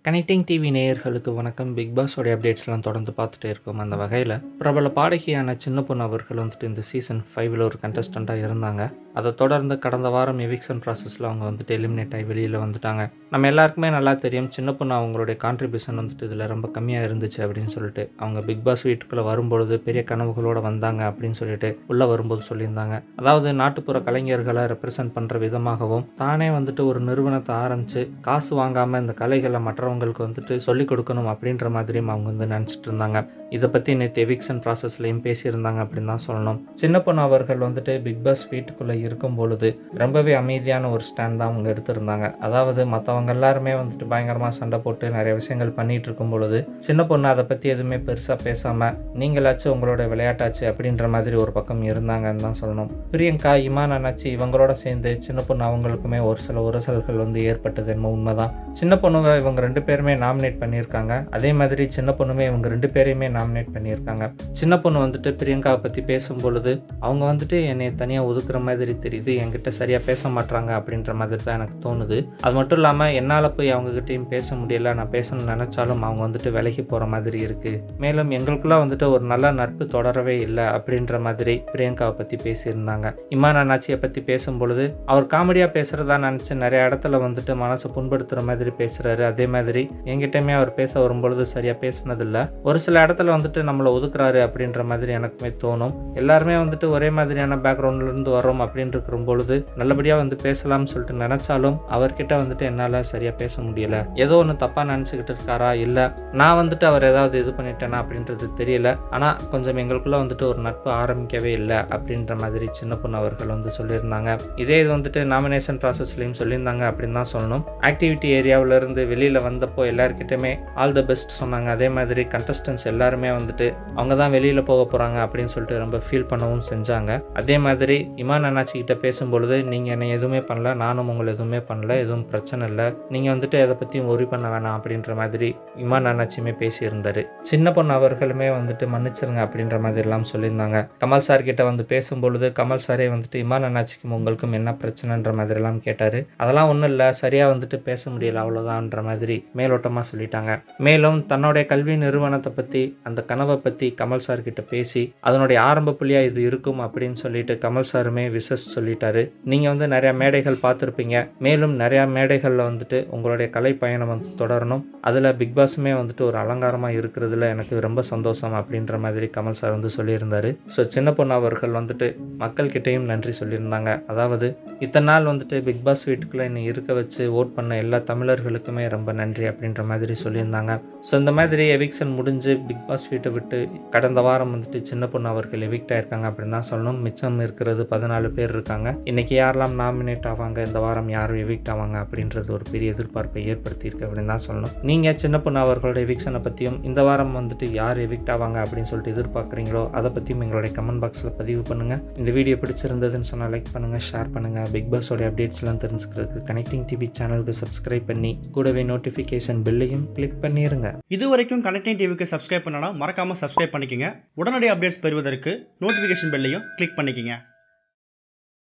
connecting TV நேயர்களுக்கு வணக்கம் big பாஸோடைய அப்டேட்ஸ்லாம் தொடர்ந்து பார்த்துட்டே இருக்கோம் அந்த வகையில் பிரபல பாடகியான சின்ன பொண்ணு அவர்கள் வந்துட்டு இந்த சீசன் ஃபைவ்ல ஒரு கண்டஸ்டண்ட்டாக இருந்தாங்க அதை தொடர்ந்து கடந்த வாரம் எவிக்ஷன் ப்ராசஸில் அவங்க வந்துட்டு எலிமினேட் ஆகி வெளியில் வந்துட்டாங்க நம்ம எல்லாருக்குமே நல்லா தெரியும் சின்ன பொண்ணு அவங்களுடைய கான்ட்ரிபியூஷன் வந்துட்டு இதில் ரொம்ப கம்மியாக இருந்துச்சு அப்படின்னு சொல்லிட்டு அவங்க பிக் பாஸ் வீட்டுக்குள்ளே வரும்பொழுது பெரிய கனவுகளோடு வந்தாங்க அப்படின்னு சொல்லிட்டு உள்ளே வரும்போது சொல்லியிருந்தாங்க அதாவது நாட்டுப்புற கலைஞர்களை ரெப்ரசன்ட் பண்ணுற விதமாகவும் தானே வந்துட்டு ஒரு நிறுவனத்தை ஆரம்பித்து காசு வாங்காமல் இந்த கலைகளை மற்றவங்களுக்கு வந்துட்டு சொல்லிக் கொடுக்கணும் அப்படின்ற மாதிரியும் அவங்க வந்து நினச்சிட்டு இருந்தாங்க இதை பற்றி நேற்று எவிக்ஷன் ப்ராசஸ்லையும் பேசியிருந்தாங்க அப்படின்னு தான் சொல்லணும் சின்ன பொண்ணு அவர்கள் வந்துட்டு பிக் பாஸ் வீட்டுக்குள்ளே இருக்கும் பொழுது ரொம்பவே அமைதியான ஒரு ஸ்டாண்ட் தான் அவங்க எடுத்திருந்தாங்க அதாவது மற்றவங்க எல்லாருமே வந்துட்டு பயங்கரமாக சண்டை போட்டு நிறைய விஷயங்கள் பண்ணிட்டு இருக்கும் பொழுது சின்ன பொண்ணு அதை பற்றி எதுவுமே பெருசாக பேசாமல் நீங்களாச்சும் உங்களோட விளையாட்டாச்சு அப்படின்ற மாதிரி ஒரு பக்கம் இருந்தாங்கன்னு தான் சொல்லணும் பிரியங்கா இமான் அண்ணாச்சி இவங்களோட சேர்ந்து சின்ன பொண்ணு அவங்களுக்குமே ஒரு சில உரசல்கள் வந்து ஏற்பட்டது என்னமோ உண்மைதான் சின்ன பொண்ணுங்க இவங்க ரெண்டு பேருமே நாமினேட் பண்ணியிருக்காங்க அதே மாதிரி சின்ன பொண்ணுமே இவங்க ரெண்டு பேரையுமே நாமினேட் பண்ணியிருக்காங்க சின்ன பொண்ணு வந்துட்டு பிரியங்காவை பற்றி பேசும் பொழுது அவங்க வந்துட்டு என்னை தனியாக ஒதுக்குற மாதிரி தெரியுது என்கிட்ட சரியாக பேச மாட்றாங்க அப்படின்ற மாதிரி தான் எனக்கு தோணுது அது மட்டும் இல்லாமல் என்னால் போய் அவங்ககிட்டயும் பேச முடியல நான் பேசணும்னு நினச்சாலும் அவங்க வந்துட்டு விலகி போகிற மாதிரி இருக்குது மேலும் எங்களுக்குள்ள வந்துட்டு ஒரு நல்ல நட்பு தொடரவே இல்லை அப்படின்ற மாதிரி பிரியங்காவை பற்றி பேசியிருந்தாங்க இமான் அண்ணாச்சியை பற்றி பேசும் பொழுது அவர் காமெடியாக பேசுகிறதா நினச்சி நிறைய இடத்துல வந்துட்டு மனசை புண்படுத்துகிற மாதிரி பேசுகிறாரு அதே மாதிரி என்கிட்டயுமே அவர் பேச வரும்பொழுது சரியாக பேசினதில்ல ஒரு சில இடத்துல வந்துட்டு நம்மளை ஒதுக்குறாரு அப்படின்ற மாதிரி எனக்குமே தோணும் எல்லாருமே வந்துட்டு ஒரே மாதிரியான பேக்ரவுண்ட்லேருந்து வரோம் அப்படின்னு இருக்கிற பொழுது நல்லபடியாக வந்து பேசலாம்னு சொல்லிட்டு நினச்சாலும் அவர்கிட்ட வந்துட்டு என்னால் சரியாக பேச முடியல ஏதோ ஒன்று தப்பாக நினச்சிக்கிட்டு இருக்காரா இல்லை நான் வந்துட்டு அவர் ஏதாவது இது பண்ணிட்டேனா அப்படின்றது தெரியல ஆனால் கொஞ்சம் எங்களுக்குள்ள வந்துட்டு ஒரு நட்பு ஆரம்பிக்கவே இல்லை அப்படின்ற மாதிரி சின்ன பொண்ணு அவர்கள் வந்து சொல்லியிருந்தாங்க இதே இது வந்துட்டு நாமினேஷன் ப்ராசஸ்லையும் சொல்லியிருந்தாங்க அப்படின்னு தான் சொல்லணும் ஆக்டிவிட்டி ஏரியாவிலேருந்து வெளியில் வந்தப்போ எல்லாருக்கிட்டுமே ஆல் த பெஸ்ட் சொன்னாங்க அதே மாதிரி கண்டஸ்டன்ஸ் எல்லாருமே வந்துட்டு அவங்க தான் வெளியில் போக போகிறாங்க அப்படின்னு சொல்லிட்டு ரொம்ப ஃபீல் பண்ணவும் செஞ்சாங்க அதே மாதிரி இமான் அண்ணாச்சி கிட்ட பேசும்பொழுது நீங்கள் என்னை எதுவுமே பண்ணல நானும் உங்களை எதுவுமே பண்ணல எதுவும் பிரச்சனை இல்லை நீங்கள் வந்துட்டு எதை பற்றியும் ஒரி பண்ண வேணாம் அப்படின்ற மாதிரி இமான் அண்ணாச்சியுமே பேசியிருந்தாரு சின்ன பொண்ணு அவர்களுமே வந்துட்டு மன்னிச்சிருங்க அப்படின்ற மாதிரி எல்லாம் சொல்லியிருந்தாங்க கமல் சார் கிட்ட வந்து பேசும்பொழுது கமல் சாரே வந்துட்டு இமான் அண்ணாச்சிக்கும் உங்களுக்கும் என்ன பிரச்சனைன்ற மாதிரி எல்லாம் கேட்டாரு அதெல்லாம் ஒன்றும் இல்லை சரியாக வந்துட்டு பேச முடியல அவ்வளோதான்ற மாதிரி மேலோட்டமாக சொல்லிட்டாங்க மேலும் தன்னுடைய கல்வி நிறுவனத்தை பற்றி அந்த கனவை பற்றி கமல் சார் கிட்ட பேசி அதனுடைய ஆரம்ப புள்ளியாக இது இருக்கும் அப்படின்னு சொல்லிட்டு கமல் சாருமே விசஸ் சொல்லிட்டாரு நீங்கள் வந்து நிறையா மேடைகள் பார்த்துருப்பீங்க மேலும் நிறையா மேடைகளில் வந்துட்டு உங்களுடைய கலை பயணம் வந்து தொடரணும் அதில் பிக் பாஸுமே வந்துட்டு ஒரு அலங்காரமாக இருக்கிறதுல எனக்கு ரொம்ப சந்தோஷம் அப்படின்ற மாதிரி கமல் சார் வந்து சொல்லியிருந்தாரு ஸோ சின்ன பொண்ணு அவர்கள் வந்துட்டு மக்கள்கிட்டையும் நன்றி சொல்லியிருந்தாங்க அதாவது இத்தனை நாள் வந்துட்டு பிக் பாஸ் வீட்டுக்குள்ளே என்னை இருக்க வச்சு ஓட் பண்ண எல்லா தமிழர்களுக்குமே ரொம்ப நன்றி அப்படின்ற மாதிரி சொல்லியிருந்தாங்க ஸோ இந்த மாதிரி எவிக்ஷன் முடிஞ்சு பிக் பாஸ் வீட்டை விட்டு கடந்த வாரம் வந்துட்டு சின்ன பொண்ணு அவர்கள் எவிக்ட் ஆயிருக்காங்க அப்படின்னு தான் சொல்லணும் மிச்சம் இருக்கிறது பதினாலு பேர் இருக்காங்க இன்னைக்கு யாரெல்லாம் நாமினேட் ஆவாங்க இந்த வாரம் யாரும் எவிக்ட் ஆவாங்க அப்படின்றது ஒரு பெரிய எதிர்பார்ப்பை ஏற்படுத்தியிருக்கு அப்படின்னு தான் சொல்லணும் நீங்கள் சின்ன பொண்ணு அவர்களோட எவிக்ஷனை பற்றியும் இந்த வாரம் வந்துட்டு யார் எவிக்ட் ஆவாங்க அப்படின்னு சொல்லிட்டு எதிர்பார்க்குறீங்களோ அதை பற்றியும் எங்களுடைய கமெண்ட் பாக்ஸில் பதிவு பண்ணுங்கள் இந்த வீடியோ பிடிச்சிருந்ததுன்னு சொன்னால் லைக் பண்ணுங்கள் ஷேர் பண்ணுங்கள் பிக் பாஸோட அப்டேட்ஸ்லாம் தெரிஞ்சுக்கிறதுக்கு கனெக்டிங் டிவி சேனலுக்கு சப்ஸ்கிரைப் பண்ணி கூடவே நோட்டிஃபிகேஷன் பில்லையும் கிளிக் பண்ணிடுங்க இது வரைக்கும் கனெக்டிங் டிவிக்கு சப்ஸ்கிரைப் பண்ணனா மறக்காம சப்ஸ்கிரைப் பண்ணிக்கங்க உடனடி அப்டேட்ஸ் பெறுவதற்கு நோட்டிஃபிகேஷன் பெல்லையும் கிளிக் பண்ணிக்கங்க